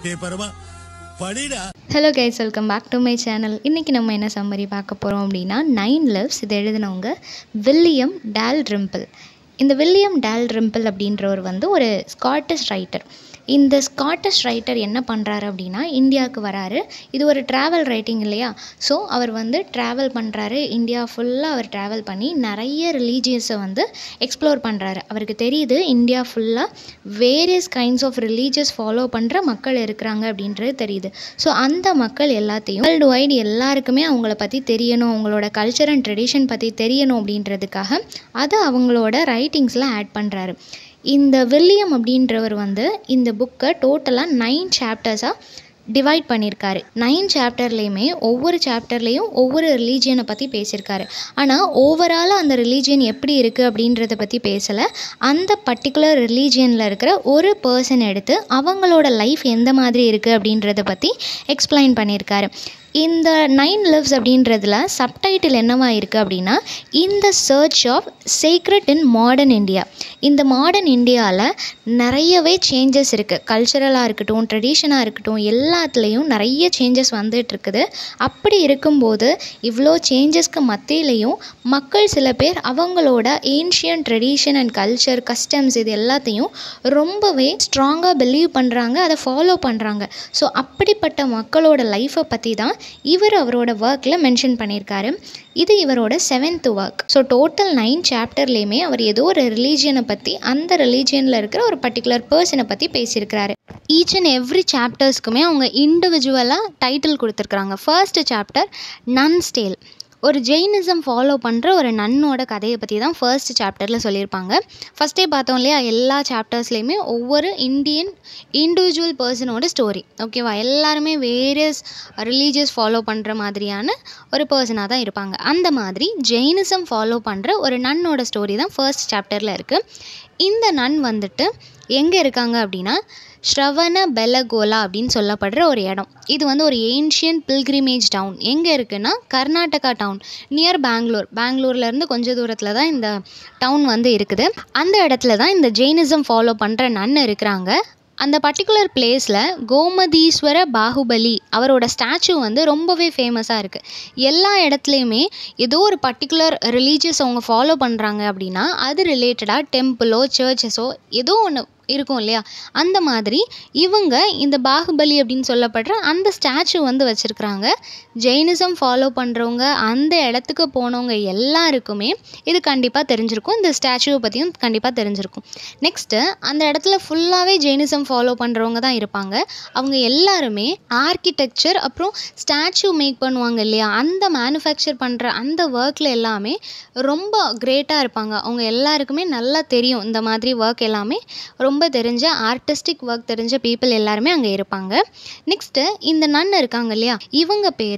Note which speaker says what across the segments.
Speaker 1: டே பரமா படிடா
Speaker 2: hello guys welcome back to my channel இன்றைக்கி நம்ம என்ன சம்மரி பார்க்க போகிறோம் அப்படின்னா நைன் லவ்ஸ் இதை எழுதினவங்க வில்லியம் டேல் ரிம்பிள் இந்த வில்லியம் டேல் ரிம்பிள் அப்படின்றவர் வந்து ஒரு ஸ்காட்டிஷ் ரைட்டர் இந்த ஸ்காட்டிஷ் ரைட்டர் என்ன பண்ணுறாரு அப்படின்னா இந்தியாவுக்கு வராரு இது ஒரு ட்ராவல் ரைட்டிங் இல்லையா ஸோ அவர் வந்து ட்ராவல் பண்ணுறாரு இந்தியா ஃபுல்லாக அவர் ட்ராவல் பண்ணி நிறைய ரிலீஜியஸை வந்து எக்ஸ்ப்ளோர் பண்ணுறாரு அவருக்கு தெரியுது இந்தியா ஃபுல்லாக various kinds of religious follow பண்ணுற மக்கள் இருக்கிறாங்க அப்படின்றது தெரியுது ஸோ அந்த மக்கள் எல்லாத்தையும் வேர்ல்டு வைடு எல்லாருக்குமே அவங்கள பற்றி தெரியணும் அவங்களோட கல்ச்சர் அண்ட் ட்ரெடிஷன் பற்றி தெரியணும் அப்படின்றதுக்காக அதை அவங்களோட ரைட்டிங்ஸில் ஆட் பண்ணுறாரு இந்த வில்லியம் அப்படின்றவர் வந்து இந்த புக்கை டோட்டலாக நைன் சாப்டர்ஸாக டிவைட் பண்ணியிருக்காரு நைன் சாப்டர்லேயுமே ஒவ்வொரு சாப்டர்லேயும் ஒவ்வொரு ரிலீஜியனை பற்றி பேசியிருக்காரு ஆனால் ஓவராலாக அந்த ரிலீஜியன் எப்படி இருக்குது அப்படின்றத பற்றி பேசலை அந்த பர்டிகுலர் ரிலீஜியனில் இருக்கிற ஒரு பர்சன் எடுத்து அவங்களோட லைஃப் எந்த மாதிரி இருக்குது அப்படின்றத பற்றி எக்ஸ்பிளைன் பண்ணியிருக்காரு இந்த நைன் லிவ்ஸ் அப்படின்றதுல சப்டைட்டில் என்னவா இருக்குது அப்படின்னா இந்த search of secret in modern India இந்த மாடர்ன் இந்தியாவில் நிறையவே சேஞ்சஸ் இருக்குது கல்ச்சரலாக இருக்கட்டும் ட்ரெடிஷனாக இருக்கட்டும் எல்லாத்துலேயும் நிறைய சேஞ்சஸ் வந்துட்டு இருக்குது அப்படி இருக்கும்போது இவ்வளோ சேஞ்சஸ்க்கு மத்தியிலையும் மக்கள் சில பேர் அவங்களோட ancient tradition and culture customs இது எல்லாத்தையும் ரொம்பவே ஸ்ட்ராங்காக பிலீவ் பண்ணுறாங்க அதை ஃபாலோ பண்ணுறாங்க ஸோ அப்படிப்பட்ட மக்களோட லைஃப்பை பற்றி தான் இவர் அவரோட ஒர்க்கில் மென்ஷன் பண்ணியிருக்காரு இது இவரோட seventh work so total nine சாப்டர்லேயுமே அவர் ஏதோ ஒரு ரிலீஜியனை பற்றி அந்த ரிலீஜியனில் இருக்கிற ஒரு பர்டிகுலர் பர்சனை பற்றி பேசியிருக்கிறாரு ஈச் அண்ட் எவ்ரி சாப்டர்ஸ்க்குமே அவங்க இண்டிவிஜுவலாக டைட்டில் கொடுத்துருக்குறாங்க ஃபர்ஸ்ட் சாப்டர் நன்ஸ் டேல் ஒரு ஜெயினிசம் ஃபாலோ பண்ணுற ஒரு நன்னோட கதையை பற்றி தான் ஃபர்ஸ்ட் சாப்டரில் சொல்லியிருப்பாங்க ஃபஸ்ட்டே பார்த்தோம் இல்லையா எல்லா சாப்டர்ஸ்லேயுமே ஒவ்வொரு இந்தியன் இண்டிவிஜுவல் பர்சனோட ஸ்டோரி ஓகேவா எல்லாருமே வேரியஸ் ரிலீஜியஸ் ஃபாலோ பண்ணுற மாதிரியான ஒரு பர்சனாக தான் இருப்பாங்க அந்த மாதிரி ஜெயினிசம் ஃபாலோ பண்ணுற ஒரு நன்னோட ஸ்டோரி தான் ஃபர்ஸ்ட் சாப்டரில் இருக்குது இந்த நன் வந்துட்டு எங்கே இருக்காங்க அப்படின்னா ஸ்ரவண பெலகோலா அப்படின்னு சொல்லப்படுற ஒரு இடம் இது வந்து ஒரு ஏன்ஷியன் பில்கிரிமேஜ் டவுன் எங்கே இருக்குன்னா கர்நாடகா டவுன் நியர் பெங்களூர் பெங்களூர்லேருந்து கொஞ்சம் தூரத்தில் தான் இந்த டவுன் வந்து இருக்குது அந்த இடத்துல தான் இந்த ஜெயினிசம் ஃபாலோ பண்ணுற நன் இருக்கிறாங்க அந்த பர்டிகுலர் பிளேஸில் கோமதீஸ்வர பாகுபலி அவரோட ஸ்டாச்சு வந்து ரொம்பவே ஃபேமஸாக இருக்குது எல்லா இடத்துலையுமே ஏதோ ஒரு பர்டிகுலர் ரிலீஜியஸ் அவங்க ஃபாலோ பண்ணுறாங்க அப்படின்னா அது ரிலேட்டடாக டெம்பிளோ சர்ச்சஸோ ஏதோ ஒன்று இருக்கும் இல்லையா அந்த மாதிரி இவங்க இந்த பாகுபலி அப்படின்னு சொல்லப்படுற அந்த ஸ்டாச்சு வந்து வச்சுருக்குறாங்க ஜெயினிசம் ஃபாலோ பண்ணுறவங்க அந்த இடத்துக்கு போனவங்க எல்லாருக்குமே இது கண்டிப்பாக தெரிஞ்சிருக்கும் இந்த ஸ்டாச்சுவை பற்றியும் கண்டிப்பாக தெரிஞ்சிருக்கும் நெக்ஸ்ட்டு அந்த இடத்துல ஃபுல்லாகவே ஜெயினிசம் ஃபாலோ பண்ணுறவங்க தான் இருப்பாங்க அவங்க எல்லாருமே ஆர்கிடெக்சர் அப்புறம் ஸ்டாச்சு மேக் பண்ணுவாங்க இல்லையா அந்த மேனுஃபேக்சர் பண்ணுற அந்த ஒர்க்கில் எல்லாமே ரொம்ப கிரேட்டாக இருப்பாங்க அவங்க எல்லாருக்குமே நல்லா தெரியும் இந்த மாதிரி ஒர்க் எல்லாமே ரொம்ப தெரிஞ்ச ஆர்டிஸ்டிக் ஒர்க் தெரிஞ்ச பீப்புள் எல்லாருமே அங்கே இருப்பாங்க நெக்ஸ்ட்டு இந்த நன் இருக்காங்க இல்லையா இவங்க பேர்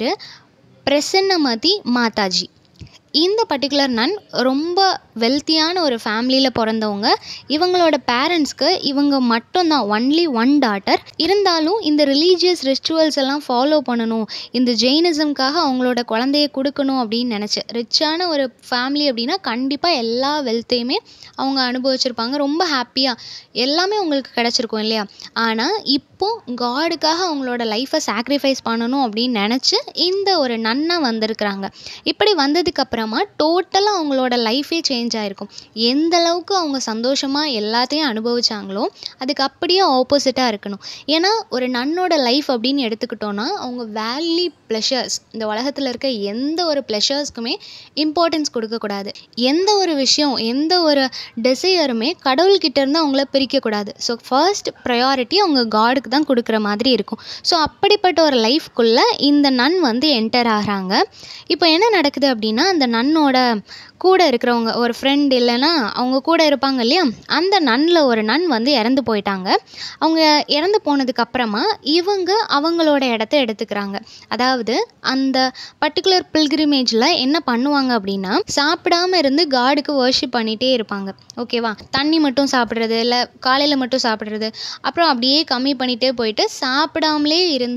Speaker 2: பிரசன்னமதி மாதாஜி இந்த பர்டிகுலர் நன் ரொம்ப வெல்த்தியான ஒரு ஃபேமிலியில் பிறந்தவங்க இவங்களோட பேரண்ட்ஸ்க்கு இவங்க மட்டும்தான் ஒன்லி ஒன் டாட்டர் இருந்தாலும் இந்த ரிலீஜியஸ் ரிச்சுவல்ஸ் எல்லாம் ஃபாலோ பண்ணணும் இந்த ஜெயினிசம்காக அவங்களோட குழந்தைய கொடுக்கணும் அப்படின்னு நினச்சி ரிச்சான ஒரு ஃபேமிலி அப்படின்னா கண்டிப்பாக எல்லா வெல்த்தையுமே அவங்க அனுபவிச்சிருப்பாங்க ரொம்ப ஹாப்பியாக எல்லாமே உங்களுக்கு கிடச்சிருக்கும் இல்லையா ஆனால் இப்போ காடுக்காக அவங்களோட லைஃப்பை சாக்ரிஃபைஸ் பண்ணணும் அப்படின்னு நினச்சி இந்த ஒரு நன்னா வந்திருக்கிறாங்க இப்படி வந்ததுக்கப்புறம் அப்புறமா டோட்டலாக அவங்களோட லைஃபே சேஞ்ச் ஆகிருக்கும் எந்த அளவுக்கு அவங்க சந்தோஷமாக எல்லாத்தையும் அனுபவிச்சாங்களோ அதுக்கு அப்படியே ஆப்போசிட்டாக இருக்கணும் ஏன்னா ஒரு நன்னோட லைஃப் அப்படின்னு எடுத்துக்கிட்டோன்னா அவங்க வேலி ப்ளஷர்ஸ் இந்த உலகத்தில் இருக்க எந்த ஒரு ப்ளஷர்ஸ்க்குமே இம்பார்ட்டன்ஸ் கொடுக்கக்கூடாது எந்த ஒரு விஷயம் எந்த ஒரு டிசையருமே கடவுள்கிட்ட இருந்து அவங்கள பிரிக்கக்கூடாது ஸோ ஃபர்ஸ்ட் ப்ரையாரிட்டி அவங்க காடுக்கு தான் கொடுக்குற மாதிரி இருக்கும் ஸோ அப்படிப்பட்ட ஒரு லைஃப்குள்ளே இந்த நன் வந்து என்டர் ஆகிறாங்க இப்போ என்ன நடக்குது அப்படின்னா அந்த நன்னோட கூட இருக்கிறவங்க ஒரு ஃப்ரெண்ட் இல்லைன்னா அவங்க கூட இருப்பாங்க இல்லையா அந்த நன்னில் ஒரு நன் வந்து இறந்து போயிட்டாங்க அவங்க இறந்து போனதுக்கப்புறமா இவங்க அவங்களோட இடத்த எடுத்துக்கிறாங்க அதாவது அந்த பர்டிகுலர் பில்கிரிமேஜில் என்ன பண்ணுவாங்க அப்படின்னா சாப்பிடாம இருந்து காடுக்கு வர்ஷிப் பண்ணிகிட்டே இருப்பாங்க ஓகேவா தண்ணி மட்டும் சாப்பிட்றது இல்லை காலையில் மட்டும் சாப்பிட்றது அப்புறம் அப்படியே கம்மி பண்ணிகிட்டே போயிட்டு சாப்பிடாமலே இருந்து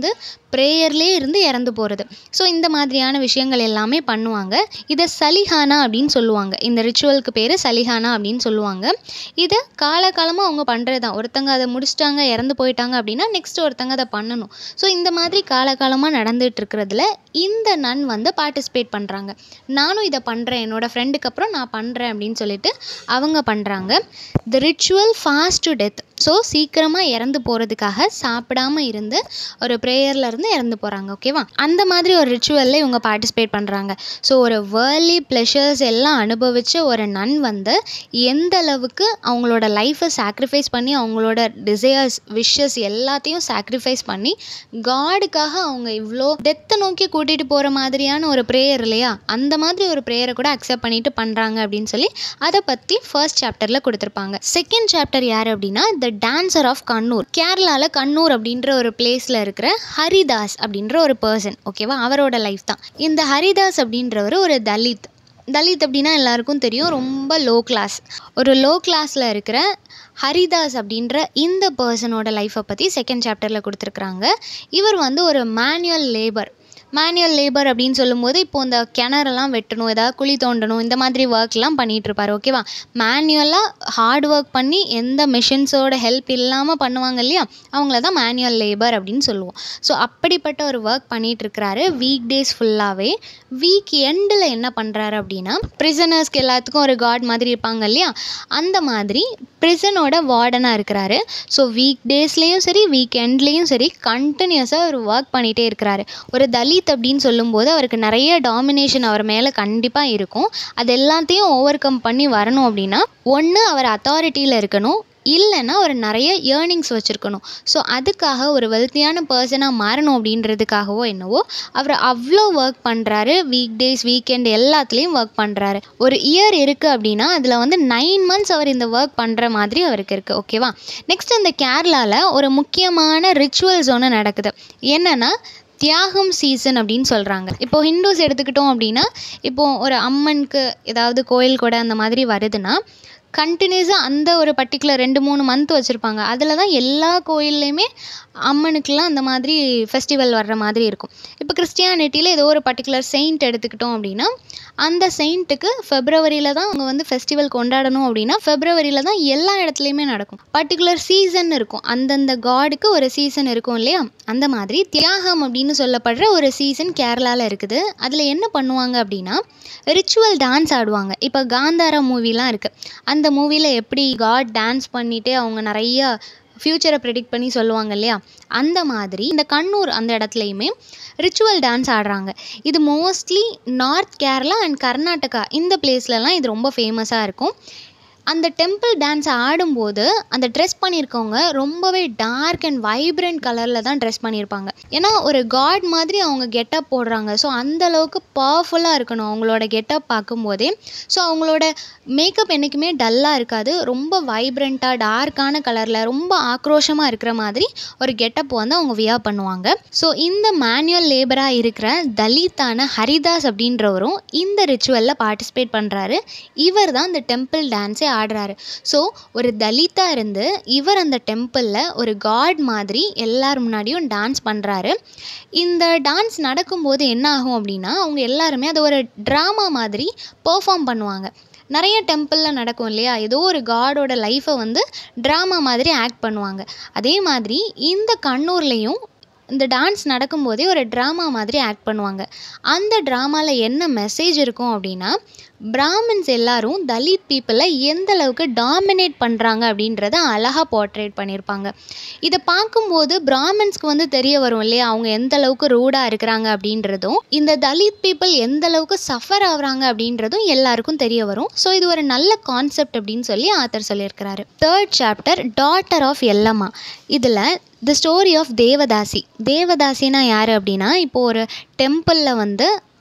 Speaker 2: ப்ரேயர்லேயே இருந்து இறந்து போகிறது ஸோ இந்த மாதிரியான விஷயங்கள் எல்லாமே பண்ணுவாங்க இதை சலிஹானா அப்படின்னு சொல்லுவாங்க இந்த ரிச்சுவலுக்கு பேர் சலிஹானா அப்படின்னு சொல்லுவாங்க இதை காலகாலமாக அவங்க பண்ணுறது தான் ஒருத்தங்க அதை முடிச்சிட்டாங்க இறந்து போயிட்டாங்க அப்படின்னா நெக்ஸ்ட் ஒருத்தங்க அதை பண்ணணும் ஸோ இந்த மாதிரி காலகாலமாக நடந்துட்டு இருக்கிறதுல இந்த நன் வந்து பார்ட்டிசிபேட் பண்ணுறாங்க நானும் இதை பண்ணுறேன் என்னோடய ஃப்ரெண்டுக்கு அப்புறம் நான் பண்ணுறேன் அப்படின்னு சொல்லிட்டு அவங்க பண்ணுறாங்க the ritual fast to death so சீக்கிரமாக இறந்து போகிறதுக்காக சாப்பிடாம இருந்து ஒரு ப்ரேயரில் இருந்து இறந்து போகிறாங்க ஓகேவா அந்த மாதிரி ஒரு ரிச்சுவலில் இவங்க பார்ட்டிசிபேட் பண்ணுறாங்க ஸோ ஒரு வேர்லி ப்ளெஷர்ஸ் எல்லாம் அனுபவித்த ஒரு நன் வந்து எந்த அளவுக்கு அவங்களோட லைஃப்பை சாக்ரிஃபைஸ் பண்ணி அவங்களோட டிசையர்ஸ் விஷஸ் எல்லாத்தையும் சாக்ரிஃபைஸ் பண்ணி காடுக்காக அவங்க இவ்வளோ டெத்தை நோக்கி கூட்டிகிட்டு போகிற மாதிரியான ஒரு ப்ரேயர் இல்லையா அந்த மாதிரி ஒரு ப்ரேயரை கூட அக்செப்ட் பண்ணிட்டு பண்ணுறாங்க அப்படின்னு சொல்லி அதை பற்றி ஃபர்ஸ்ட் சாப்டரில் கொடுத்துருப்பாங்க செகண்ட் சாப்டர் யார் அப்படின்னா த டான்சர் ஆஃப் கண்ணூர் கேரளாவில் கண்ணூர் அப்படின்ற ஒரு பிளேஸில் இருக்கிற ஹரிதாஸ் அப்படின்ற ஒரு பர்சன் ஓகேவா அவரோட லைஃப் தான் இந்த ஹரிதாஸ் அப்படின்றவர் ஒரு தலித் தலித் அப்படின்னா எல்லாருக்கும் தெரியும் ரொம்ப லோ கிளாஸ் ஒரு லோ கிளாஸில் இருக்கிற ஹரிதாஸ் அப்படின்ற இந்த பர்சனோட லைஃப்பை பற்றி செகண்ட் சாப்டரில் கொடுத்துருக்குறாங்க இவர் வந்து ஒரு மேனுவல் லேபர் மேனுவல் லேபர் அப்படின்னு சொல்லும்போது இப்போ இந்த கிணறெல்லாம் வெட்டணும் ஏதாவது குழி தோண்டணும் இந்த மாதிரி ஒர்க்லாம் பண்ணிகிட்டு இருப்பார் ஓகேவா மேனுவலாக ஹார்ட் ஒர்க் பண்ணி எந்த மிஷின்ஸோட ஹெல்ப் இல்லாமல் பண்ணுவாங்க இல்லையா அவங்கள தான் மேனுவல் லேபர் அப்படின்னு சொல்லுவோம் ஸோ அப்படிப்பட்ட ஒரு ஒர்க் பண்ணிகிட்டு இருக்கிறாரு வீக் டேஸ் ஃபுல்லாகவே வீக் எண்டில் என்ன பண்ணுறாரு அப்படின்னா ப்ரிசனர்ஸ்க்கு எல்லாத்துக்கும் ஒரு காட் மாதிரி இருப்பாங்க இல்லையா அந்த மாதிரி ப்ரிசனோட வார்டனாக இருக்கிறாரு ஸோ வீக் டேஸ்லேயும் சரி வீக் எண்ட்லேயும் சரி கண்டினியூஸாக அவர் ஒர்க் பண்ணிகிட்டே இருக்கிறாரு ஒரு தலித் அப்படின்னு சொல்லும்போது அவருக்கு நிறைய டாமினேஷன் அவர் மேலே கண்டிப்பாக இருக்கும் அது எல்லாத்தையும் ஓவர் கம் பண்ணி வரணும் அப்படின்னா ஒன்று அவர் அத்தாரிட்டியில் இருக்கணும் இல்லைன்னா ஒரு நிறைய ஏர்னிங்ஸ் வச்சுருக்கணும் ஸோ அதுக்காக ஒரு வெல்த்தியான பர்சனாக மாறணும் அப்படின்றதுக்காகவோ என்னவோ அவர் அவ்வளோ ஒர்க் பண்ணுறாரு வீக் டேஸ் வீக்கெண்ட் எல்லாத்துலேயும் ஒர்க் பண்ணுறாரு ஒரு இயர் இருக்குது அப்படின்னா அதில் வந்து நைன் மந்த்ஸ் அவர் இந்த ஒர்க் பண்ணுற மாதிரி அவருக்கு இருக்குது ஓகேவா நெக்ஸ்ட் இந்த கேரளாவில் ஒரு முக்கியமான ரிச்சுவல்ஸ் ஒன்று நடக்குது என்னென்னா தியாகம் சீசன் அப்படின்னு சொல்கிறாங்க இப்போ ஹிந்துஸ் எடுத்துக்கிட்டோம் அப்படின்னா இப்போது ஒரு அம்மனுக்கு ஏதாவது கோயில் கூட அந்த மாதிரி வருதுன்னா கண்டினியூஸாக அந்த ஒரு பர்டிகுலர் ரெண்டு மூணு மந்த் வச்சுருப்பாங்க அதில் தான் எல்லா கோயில்லையுமே அம்மனுக்கெலாம் அந்த மாதிரி ஃபெஸ்டிவல் வர்ற மாதிரி இருக்கும் இப்போ கிறிஸ்டியானிட்டியில் ஏதோ ஒரு பர்டிகுலர் செயின்ட் எடுத்துக்கிட்டோம் அப்படின்னா அந்த செயின்ட்டுக்கு ஃபெப்ரவரியில் தான் அவங்க வந்து ஃபெஸ்டிவல் கொண்டாடணும் அப்படின்னா ஃபெப்ரவரியில் தான் எல்லா இடத்துலையுமே நடக்கும் பர்டிகுலர் சீசன் இருக்கும் அந்தந்த காடுக்கு ஒரு சீசன் இருக்கும் இல்லையா அந்த மாதிரி தியாகம் அப்படின்னு சொல்லப்படுற ஒரு சீசன் கேரளாவில் இருக்குது அதில் என்ன பண்ணுவாங்க அப்படின்னா ரிச்சுவல் டான்ஸ் ஆடுவாங்க இப்போ காந்தாரா மூவிலாம் இருக்குது அந்த மூவியில் எப்படி காட் டான்ஸ் பண்ணிகிட்டே அவங்க நிறைய ஃப்யூச்சரை ப்ரெடிக்ட் பண்ணி சொல்லுவாங்க இல்லையா அந்த மாதிரி இந்த கண்ணூர் அந்த இடத்துலையுமே ரிச்சுவல் டான்ஸ் ஆடுறாங்க இது mostly north Kerala and Karnataka இந்த பிளேஸ்லலாம் இது ரொம்ப ஃபேமஸாக இருக்கும் அந்த டெம்பிள் டான்ஸ் ஆடும்போது அந்த ட்ரெஸ் பண்ணியிருக்கவங்க ரொம்பவே டார்க் அண்ட் வைப்ரண்ட் கலரில் தான் ட்ரெஸ் பண்ணியிருப்பாங்க ஏன்னா ஒரு காட் மாதிரி அவங்க கெட்டப் போடுறாங்க ஸோ அந்த அளவுக்கு பவர்ஃபுல்லாக இருக்கணும் அவங்களோட கெட்டப் பார்க்கும்போதே ஸோ அவங்களோட மேக்கப் என்றைக்குமே டல்லாக இருக்காது ரொம்ப வைப்ரண்ட்டாக டார்க்கான கலரில் ரொம்ப ஆக்ரோஷமாக இருக்கிற மாதிரி ஒரு கெட்டப் வந்து அவங்க வியா பண்ணுவாங்க ஸோ இந்த மேனுவல் லேபராக இருக்கிற தலித்தான ஹரிதாஸ் அப்படின்றவரும் இந்த ரிச்சுவலில் பார்ட்டிசிபேட் பண்ணுறாரு இவர் தான் இந்த டெம்பிள் டான்ஸே ஆடுறாரு ஸோ ஒரு தலித்தாக இருந்து இவர் அந்த டெம்பிளில் ஒரு காட் மாதிரி எல்லார் முன்னாடியும் டான்ஸ் பண்ணுறாரு இந்த டான்ஸ் நடக்கும்போது என்ன ஆகும் அப்படின்னா அவங்க எல்லாருமே அதை ஒரு ட்ராமா மாதிரி பெர்ஃபார்ம் பண்ணுவாங்க நிறைய டெம்பிளில் நடக்கும் இல்லையா ஏதோ ஒரு காடோட லைஃப்பை வந்து ட்ராமா மாதிரி ஆக்ட் பண்ணுவாங்க அதே மாதிரி இந்த கண்ணூர்லேயும் இந்த டான்ஸ் நடக்கும்போதே ஒரு ட்ராமா மாதிரி ஆக்ட் பண்ணுவாங்க அந்த ட்ராமாவில் என்ன மெசேஜ் இருக்கும் அப்படின்னா பிராமின்ஸ் எல்லாரும் தலித் பீப்புளை எந்த அளவுக்கு டாமினேட் பண்ணுறாங்க அப்படின்றத அழகாக போர்ட்ரேட் பண்ணியிருப்பாங்க இதை பார்க்கும்போது பிராமின்ஸ்க்கு வந்து தெரிய வரும் இல்லையா அவங்க எந்த அளவுக்கு ரூடாக இருக்கிறாங்க அப்படின்றதும் இந்த தலித் பீப்புள் எந்த அளவுக்கு சஃபர் ஆகுறாங்க அப்படின்றதும் எல்லாருக்கும் தெரிய வரும் ஸோ இது ஒரு நல்ல கான்செப்ட் அப்படின்னு சொல்லி ஆத்தர் சொல்லியிருக்கிறாரு third chapter daughter of Yellamma இதில் த ஸ்டோரி ஆஃப் தேவதாசி தேவதாசினா யார் அப்படின்னா இப்போ ஒரு டெம்பிளில் வந்து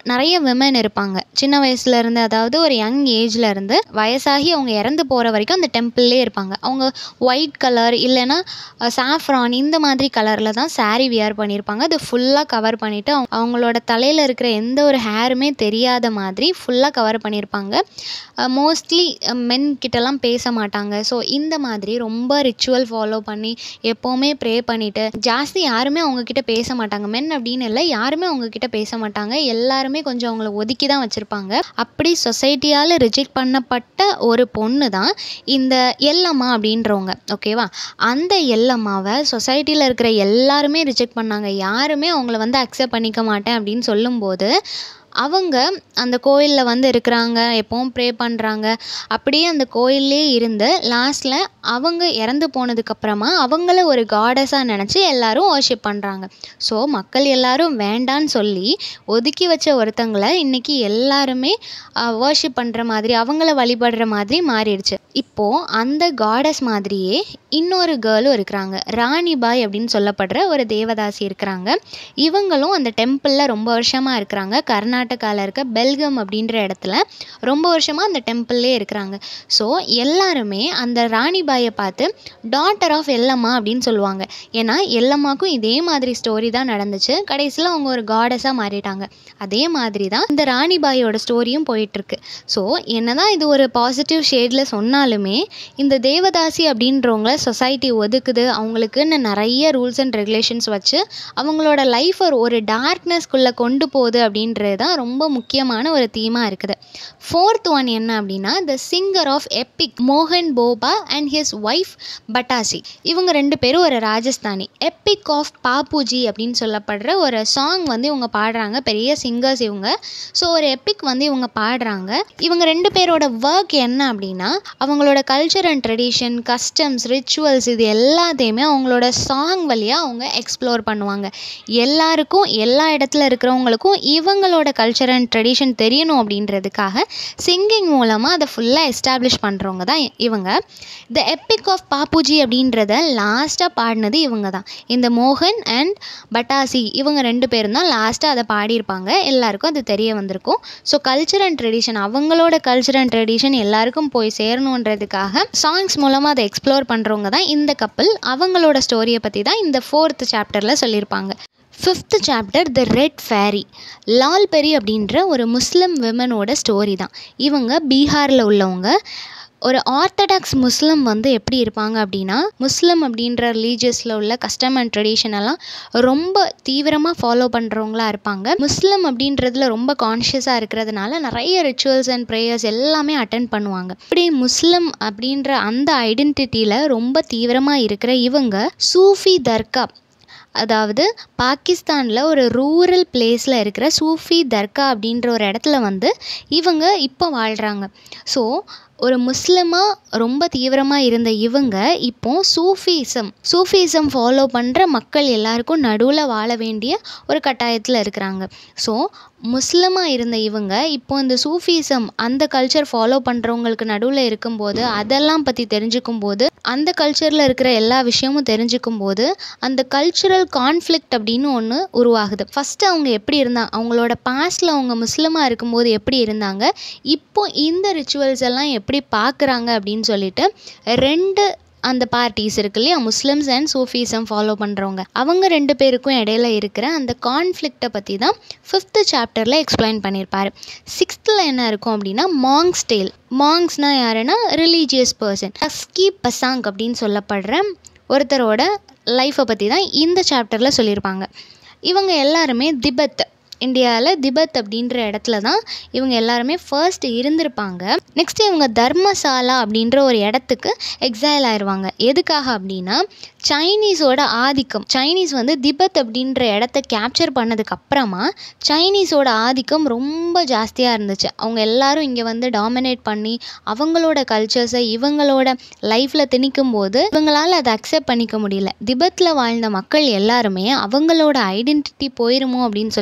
Speaker 2: நிறைய விமன் இருப்பாங்க சின்ன வயசுல இருந்து அதாவது ஒரு யங் ஏஜ்ல இருந்து வயசாகி அவங்க இறந்து போகிற வரைக்கும் அந்த டெம்பிள்லே இருப்பாங்க அவங்க ஒயிட் கலர் இல்லைன்னா சாஃப்ரான் இந்த மாதிரி கலரில் தான் saree வியர் பண்ணியிருப்பாங்க அது ஃபுல்லாக கவர் பண்ணிவிட்டு அவங்க அவங்களோட தலையில் இருக்கிற எந்த ஒரு ஹேருமே தெரியாத மாதிரி ஃபுல்லாக கவர் பண்ணியிருப்பாங்க மோஸ்ட்லி மென் கிட்டலாம் பேச மாட்டாங்க ஸோ இந்த மாதிரி ரொம்ப ரிச்சுவல் ஃபாலோ பண்ணி எப்போவுமே ப்ரே பண்ணிவிட்டு ஜாஸ்தி யாருமே அவங்கக்கிட்ட பேச மாட்டாங்க மென் அப்படின்னு இல்லை யாருமே அவங்கக்கிட்ட பேச மாட்டாங்க எல்லாருமே கொஞ்சம் அவங்கள ஒதுக்கி தான் வச்சுருப்பாங்க அப்படி சொசைட்டியால் ரிஜெக்ட் பண்ணப்பட்ட ஒரு பொண்ணு தான் இந்த எல்லம்மா அப்படின்றவங்க ஓகேவா அந்த எல்லம்மாவை சொசைட்டியில் இருக்கிற எல்லாருமே ரிஜெக்ட் பண்ணாங்க யாருமே அவங்கள வந்து அக்செப்ட் பண்ணிக்க மாட்டேன் அப்படின்னு சொல்லும்போது அவங்க அந்த கோயிலில் வந்து இருக்கிறாங்க எப்பவும் ப்ரே பண்ணுறாங்க அப்படியே அந்த கோயில்லே இருந்து லாஸ்ட்டில் அவங்க இறந்து போனதுக்கப்புறமா அவங்கள ஒரு காடஸாக நினச்சி எல்லாரும் worship பண்ணுறாங்க ஸோ மக்கள் எல்லாரும் வேண்டான்னு சொல்லி ஒதுக்கி வச்ச ஒருத்தங்களை இன்னைக்கு எல்லாருமே worship பண்ணுற மாதிரி அவங்கள வழிபடுற மாதிரி மாறிடுச்சு இப்போது அந்த காடஸ் மாதிரியே இன்னொரு கேர்ளும் இருக்கிறாங்க ராணிபாய் அப்படின்னு சொல்லப்படுற ஒரு தேவதாசி இருக்கிறாங்க இவங்களும் அந்த டெம்பிளில் ரொம்ப வருஷமாக இருக்கிறாங்க கர்நாடகாவில் இருக்க பெல்கம் அப்படின்ற இடத்துல ரொம்ப வருஷமாக அந்த டெம்பிள்லே இருக்கிறாங்க ஸோ எல்லாருமே அந்த ராணிபாயை பார்த்து டாட்டர் ஆஃப் எல்லம்மா அப்படின்னு சொல்லுவாங்க ஏன்னா எல்லம்மாக்கும் இதே மாதிரி ஸ்டோரி தான் நடந்துச்சு கடைசியில் அவங்க ஒரு காடஸாக மாறிட்டாங்க அதே மாதிரி தான் இந்த ராணிபாயோட ஸ்டோரியும் போயிட்டுருக்கு ஸோ என்னதான் இது ஒரு பாசிட்டிவ் ஷேடில் சொன்னாலுமே இந்த தேவதாசி அப்படின்றவங்கள சொசைட்டி ஒதுக்குது அவங்களுக்குன்னு நிறைய ரூல்ஸ் அண்ட் ரெகுலேஷன்ஸ் வச்சு அவங்களோட லைஃப் ஒரு ஒரு டார்க்னஸ்குள்ளே கொண்டு போகுது அப்படின்றது தான் ரொம்ப முக்கியமான ஒரு தீமாக இருக்குது ஃபோர்த் ஒன் என்ன அப்படின்னா த சிங்கர் ஆஃப் எப்பிக் மோகன் Bhopa and his wife Pattasi இவங்க ரெண்டு பேரும் ஒரு ராஜஸ்தானி எப்பிக் ஆஃப் பாப்புஜி அப்படின்னு சொல்லப்படுற ஒரு சாங் வந்து இவங்க பாடுறாங்க பெரிய சிங்கர்ஸ் இவங்க ஸோ ஒரு எப்பிக் வந்து இவங்க பாடுறாங்க இவங்க ரெண்டு பேரோட ஒர்க் என்ன அப்படின்னா அவங்களோட culture and tradition customs rituals இது எல்லாத்தையுமே அவங்களோட சாங் வழியாக அவங்க எக்ஸ்ப்ளோர் பண்ணுவாங்க எல்லாருக்கும் எல்லா இடத்துல இருக்கிறவங்களுக்கும் இவங்களோட கல்ச்சர் அண்ட் ட்ரெடிஷன் தெரியணும் அப்படின்றதுக்காக சிங்கிங் மூலமாக அதை ஃபுல்லாக எஸ்டாப்ளிஷ் பண்ணுறவங்க தான் இவங்க த எப்பிக் ஆஃப் பாப்புஜி அப்படின்றத லாஸ்ட்டாக பாடினது இவங்க தான் இந்த மோகன் அண்ட் பட்டாசி இவங்க ரெண்டு பேரும் தான் லாஸ்ட்டாக அதை பாடியிருப்பாங்க எல்லாருக்கும் அது தெரிய வந்திருக்கும் ஸோ கல்ச்சர் அண்ட் ட்ரெடிஷன் அவங்களோட கல்ச்சர் அண்ட் ட்ரெடிஷன் எல்லாருக்கும் போய் சேரணுன்றதுக்காக சாங்ஸ் மூலமாக அதை எக்ஸ்ப்ளோர் பண்ணுறவங்க தான் இந்த கப்பல் அவங்களோட ஸ்டோரியை பற்றி தான் இந்த ஃபோர்த் சாப்டரில் சொல்லியிருப்பாங்க fifth chapter the red fairy Lal Peri அப்படின்ற ஒரு முஸ்லிம் விமனோட ஸ்டோரி தான் இவங்க பீகாரில் உள்ளவங்க ஒரு ஆர்த்தடாக்ஸ் முஸ்லிம் வந்து எப்படி இருப்பாங்க அப்படின்னா முஸ்லிம் அப்படின்ற ரிலீஜியஸில் உள்ள கஸ்டம் அண்ட் ட்ரெடிஷன் எல்லாம் ரொம்ப தீவிரமாக ஃபாலோ பண்ணுறவங்களா இருப்பாங்க முஸ்லிம் அப்படின்றதுல ரொம்ப கான்ஷியஸாக இருக்கிறதுனால நிறைய ரிச்சுவல்ஸ் அண்ட் ப்ரேயர்ஸ் எல்லாமே அட்டன் பண்ணுவாங்க இப்படி முஸ்லிம் அப்படின்ற அந்த ஐடென்டிட்டியில் ரொம்ப தீவிரமாக இருக்கிற இவங்க சூஃபி தர்கா அதாவது பாகிஸ்தானில் ஒரு ரூரல் பிளேஸில் இருக்கிற சூஃபி தர்கா அப்படின்ற ஒரு இடத்துல வந்து இவங்க இப்போ வாழ்கிறாங்க ஸோ ஒரு முஸ்லிமாக ரொம்ப தீவிரமாக இருந்த இவங்க இப்போ சூஃபிசம் சூஃபிசம் ஃபாலோ பண்ணுற மக்கள் எல்லாருக்கும் நடுவில் வாழ வேண்டிய ஒரு கட்டாயத்தில் இருக்கிறாங்க ஸோ முஸ்லிமாக இருந்த இவங்க இப்போ இந்த சூஃபிசம் அந்த கல்ச்சர் ஃபாலோ பண்ணுறவங்களுக்கு நடுவில் இருக்கும்போது அதெல்லாம் பற்றி தெரிஞ்சுக்கும் போது அந்த கல்ச்சரில் இருக்கிற எல்லா விஷயமும் தெரிஞ்சுக்கும் போது அந்த கல்ச்சுரல் கான்ஃப்ளிக்ட் அப்படின்னு ஒன்று உருவாகுது ஃபஸ்ட்டு அவங்க எப்படி இருந்தாங்க அவங்களோட பாஸ்டில் அவங்க முஸ்லிமாக இருக்கும்போது எப்படி இருந்தாங்க இப்போ இந்த ரிச்சுவல்ஸ் எல்லாம் எப்படி பார்க்குறாங்க அப்படின்னு சொல்லிட்டு ரெண்டு அந்த பார்ட்டிஸ் இருக்கு இல்லையா முஸ்லிம்ஸ் அண்ட் சூஃபிசம் ஃபாலோ பண்ணுறவங்க அவங்க ரெண்டு பேருக்கும் இடையில இருக்கிற அந்த கான்ஃப்ளிக்ட்டை பற்றி தான் ஃபிஃப்த்து சாப்டரில் எக்ஸ்பிளைன் பண்ணியிருப்பார் சிக்ஸ்த்தில் என்ன இருக்கும் அப்படின்னா மாங்ஸ் டேல் மாங்ஸ்னால் யாருன்னா ரிலீஜியஸ் பர்சன் டஸ்கி பசாங் அப்படின்னு சொல்லப்படுற ஒருத்தரோட லைஃப்பை பற்றி தான் இந்த சாப்டரில் சொல்லியிருப்பாங்க இவங்க எல்லாருமே திபெத் இந்தியாவில் திபெத் அப்படின்ற இடத்துல தான் இவங்க எல்லாருமே ஃபர்ஸ்ட் இருந்திருப்பாங்க நெக்ஸ்ட் இவங்க தர்மசாலா அப்படின்ற ஒரு இடத்துக்கு எக்ஸைல் ஆயிடுவாங்க எதுக்காக அப்படின்னா சைனீஸோட ஆதிக்கம் சைனீஸ் வந்து திபெத் அப்படின்ற இடத்த கேப்சர் பண்ணதுக்கு அப்புறமா சைனீஸோட ஆதிக்கம் ரொம்ப ஜாஸ்தியாக இருந்துச்சு அவங்க எல்லாரும் இங்கே வந்து டாமினேட் பண்ணி அவங்களோட கல்ச்சர்ஸை இவங்களோட லைஃப்பில் திணிக்கும் போது இவங்களால் அதை அக்செப்ட் பண்ணிக்க முடியல திபெத்தில் வாழ்ந்த மக்கள் எல்லாருமே அவங்களோட ஐடென்டிட்டி போயிருமோ அப்படின்னு சொல்லி ரொம்பவே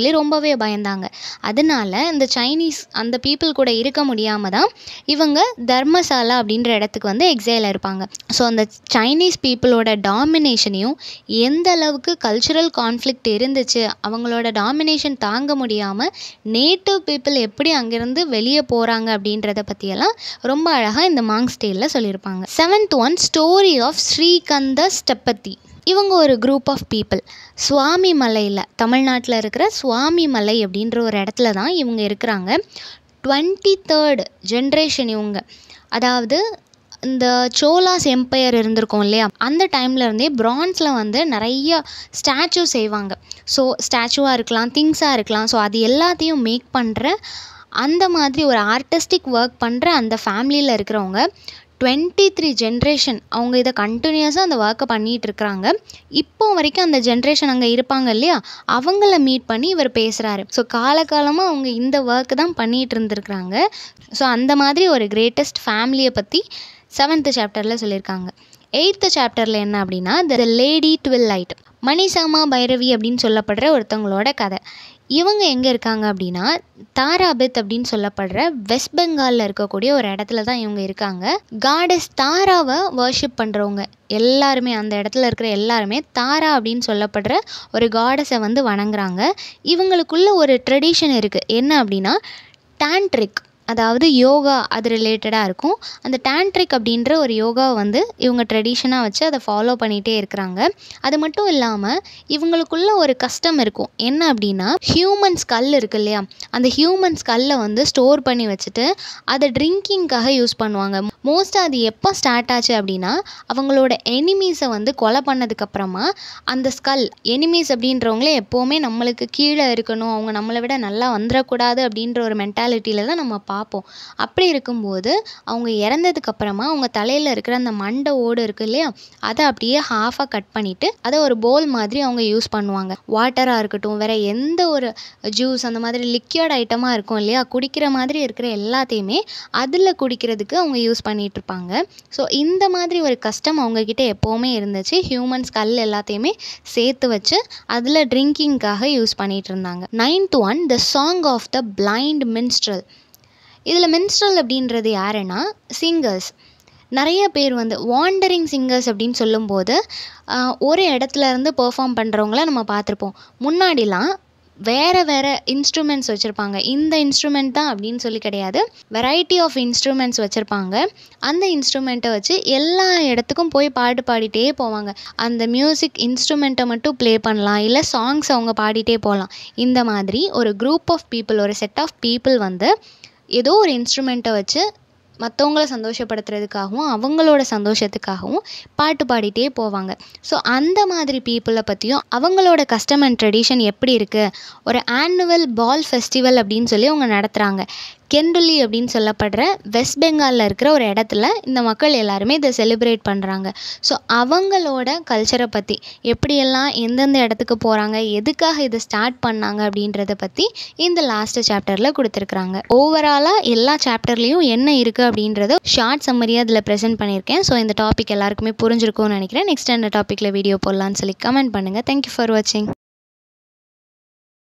Speaker 2: ரொம்பவே பயந்தாங்க அதனால இந்த சைனீஸ் அந்த பீப்புள் கூட இருக்க முடியாமல் தான் இவங்க தர்மசாலா அப்படின்ற இடத்துக்கு வந்து எக்ஸைல இருப்பாங்க ஸோ அந்த சைனீஸ் பீப்புளோட டாமினேஷனையும் எந்த அளவுக்கு கல்ச்சுரல் கான்ஃப்ளிக்ட் இருந்துச்சு அவங்களோட டாமினேஷன் தாங்க முடியாமல் நேட்டிவ் பீப்புள் எப்படி அங்கேருந்து வெளியே போகிறாங்க அப்படின்றத பற்றியெல்லாம் ரொம்ப அழகாக இந்த மாங்ஸ் டேலில் சொல்லியிருப்பாங்க seventh one story of Srikanda ஸ்டெப்பத்தி இவங்க ஒரு குரூப் ஆஃப் பீப்புள் சுவாமி மலையில் தமிழ்நாட்டில் இருக்கிற சுவாமி மலை அப்படின்ற ஒரு இடத்துல தான் இவங்க இருக்கிறாங்க டுவெண்ட்டி தேர்ட் ஜென்ரேஷன் இவங்க அதாவது இந்த சோலாஸ் எம்பையர் இருந்திருக்கும் இல்லையா அந்த டைம்ல இருந்தே பிரான்ஸில் வந்து நிறைய ஸ்டாச்சு செய்வாங்க ஸோ ஸ்டாச்சுவாக இருக்கலாம் திங்ஸாக இருக்கலாம் ஸோ அது எல்லாத்தையும் மேக் பண்ணுற அந்த மாதிரி ஒரு ஆர்டிஸ்டிக் ஒர்க் பண்ணுற அந்த ஃபேமிலியில் இருக்கிறவங்க டுவெண்ட்டி த்ரீ ஜென்ரேஷன் அவங்க இதை கண்டினியூஸாக அந்த ஒர்க்கை பண்ணிகிட்டு இருக்கிறாங்க இப்போ வரைக்கும் அந்த ஜென்ரேஷன் அங்கே இருப்பாங்க இல்லையா அவங்கள மீட் பண்ணி இவர் பேசுகிறாரு ஸோ காலகாலமாக அவங்க இந்த ஒர்க்கு தான் பண்ணிகிட்டு இருந்திருக்கிறாங்க ஸோ அந்த மாதிரி ஒரு கிரேட்டஸ்ட் ஃபேமிலியை பற்றி செவன்த்து சாப்டரில் சொல்லியிருக்காங்க எயித்து சாப்டரில் என்ன அப்படின்னா the lady twilight Manishama Bhairavi அப்படின்னு சொல்லப்படுற ஒருத்தவங்களோட கதை இவங்க எங்கே இருக்காங்க அப்படின்னா தாராபித் அப்படின்னு சொல்லப்படுற வெஸ்ட் பெங்காலில் இருக்கக்கூடிய ஒரு இடத்துல தான் இவங்க இருக்காங்க காடஸ் தாராவை வர்ஷிப் பண்ணுறவங்க எல்லாருமே அந்த இடத்துல இருக்கிற எல்லாருமே தாரா அப்படின்னு சொல்லப்படுற ஒரு காடஸை வந்து வணங்குறாங்க இவங்களுக்குள்ள ஒரு ட்ரெடிஷன் இருக்குது என்ன அப்படின்னா டான்ட்ரிக் அதாவது யோகா அது ரிலேட்டடாக இருக்கும் அந்த டான்ட்ரிக் அப்படின்ற ஒரு யோகாவை வந்து இவங்க ட்ரெடிஷனாக வச்சு அதை ஃபாலோ பண்ணிகிட்டே இருக்கிறாங்க அது மட்டும் இல்லாமல் இவங்களுக்குள்ள ஒரு கஷ்டம் இருக்கும் என்ன அப்படின்னா ஹியூமன் ஸ்கல் இருக்கு இல்லையா அந்த ஹியூமன் ஸ்கல்லை வந்து ஸ்டோர் பண்ணி வச்சுட்டு அதை ட்ரிங்கிங்காக யூஸ் பண்ணுவாங்க மோஸ்ட்டாக அது எப்போ ஸ்டார்ட் ஆச்சு அப்படின்னா அவங்களோட எனிமீஸை வந்து கொலை பண்ணதுக்கப்புறமா அந்த ஸ்கல் எனிமீஸ் அப்படின்றவங்களே எப்போவுமே நம்மளுக்கு கீழே இருக்கணும் அவங்க நம்மளை விட நல்லா வந்துடக்கூடாது அப்படின்ற ஒரு மென்டாலிட்டியில் தான் நம்ம பார்ப்போம் அப்படி இருக்கும்போது அவங்க இறந்ததுக்கப்புறமா அவங்க தலையில் இருக்கிற அந்த மண்டை ஓடு இருக்கு இல்லையா அதை அப்படியே ஹாஃபாக கட் பண்ணிவிட்டு அதை ஒரு போல் மாதிரி அவங்க யூஸ் பண்ணுவாங்க வாட்டராக இருக்கட்டும் வேறு எந்த ஒரு ஜூஸ் அந்த மாதிரி லிக்யூட் ஐட்டமாக இருக்கும் இல்லையா குடிக்கிற மாதிரி இருக்கிற எல்லாத்தையுமே அதில் குடிக்கிறதுக்கு அவங்க யூஸ் பண்ணிகிட்டு இருப்பாங்க ஸோ இந்த மாதிரி ஒரு கஷ்டம் அவங்கக்கிட்ட எப்போவுமே இருந்துச்சு ஹியூமன்ஸ் கல் எல்லாத்தையுமே சேர்த்து வச்சு அதில் ட்ரிங்கிங்காக யூஸ் பண்ணிகிட்டு இருந்தாங்க ninth one the song of the blind minstrel இதில் மின்ஸ்ட்ரல் அப்படின்றது யாருன்னா சிங்கர்ஸ் நிறைய பேர் வந்து வாண்டரிங் சிங்கர்ஸ் அப்படின்னு சொல்லும்போது ஆஹ், ஒரு இடத்துல இருந்து பெர்ஃபார்ம் பண்ணுறவங்கள நம்ம பார்த்துருப்போம் முன்னாடிலாம் வேறு வேறு இன்ஸ்ட்ருமெண்ட்ஸ் வச்சுருப்பாங்க இந்த இன்ஸ்ட்ருமெண்ட் தான் அப்படின்னு சொல்லி கிடையாது வெரைட்டி ஆஃப் இன்ஸ்ட்ருமெண்ட்ஸ் வச்சுருப்பாங்க அந்த இன்ஸ்ட்ருமெண்ட்டை வச்சு எல்லா இடத்துக்கும் போய் பாட்டு பாடிட்டே போவாங்க அந்த மியூசிக் இன்ஸ்ட்ருமெண்ட்டை மட்டும் ப்ளே பண்ணலாம் இல்லை சாங்ஸ் அவங்க பாடிட்டே போகலாம் இந்த மாதிரி ஒரு குரூப் ஆஃப் பீப்புள் ஒரு செட் ஆஃப் பீப்புள் வந்து ஏதோ ஒரு இன்ஸ்ட்ருமெண்ட்டை வச்சு மற்றவங்கள சந்தோஷப்படுத்துறதுக்காகவும் அவங்களோட சந்தோஷத்துக்காகவும் பாட்டு பாடிட்டே போவாங்க ஸோ அந்த மாதிரி பீப்புளை பற்றியும் அவங்களோட கஸ்டம் அண்ட் ட்ரெடிஷன் எப்படி இருக்குது ஒரு ஆனுவல் பால் ஃபெஸ்டிவல் அப்படின்னு சொல்லி அவங்க நடத்துகிறாங்க கெண்டுலி அப்படின்னு சொல்லப்படுற வெஸ்ட் பெங்காலில் இருக்கிற ஒரு இடத்துல இந்த மக்கள் எல்லாருமே இதை செலிப்ரேட் பண்ணுறாங்க ஸோ அவங்களோட கல்ச்சரை பற்றி எப்படியெல்லாம் எந்தெந்த இடத்துக்கு போகிறாங்க எதுக்காக இதை ஸ்டார்ட் பண்ணாங்க அப்படின்றத பற்றி இந்த லாஸ்ட் சாப்டரில் கொடுத்துருக்குறாங்க ஓவராலாக எல்லா சாப்டர்லேயும் என்ன இருக்குது அப்படின்றத ஷார்ட் சம்மரியாக அதில் ப்ரெசென்ட் பண்ணியிருக்கேன் ஸோ இந்த டாபிக் எல்லாருக்குமே புரிஞ்சிருக்கும்னு நினைக்கிறேன் நெக்ஸ்ட் அந்த டாப்பிக்கில் வீடியோ போடலான்னு சொல்லி கமெண்ட் பண்ணுங்கள் தேங்க்யூ ஃபார் வாட்சிங்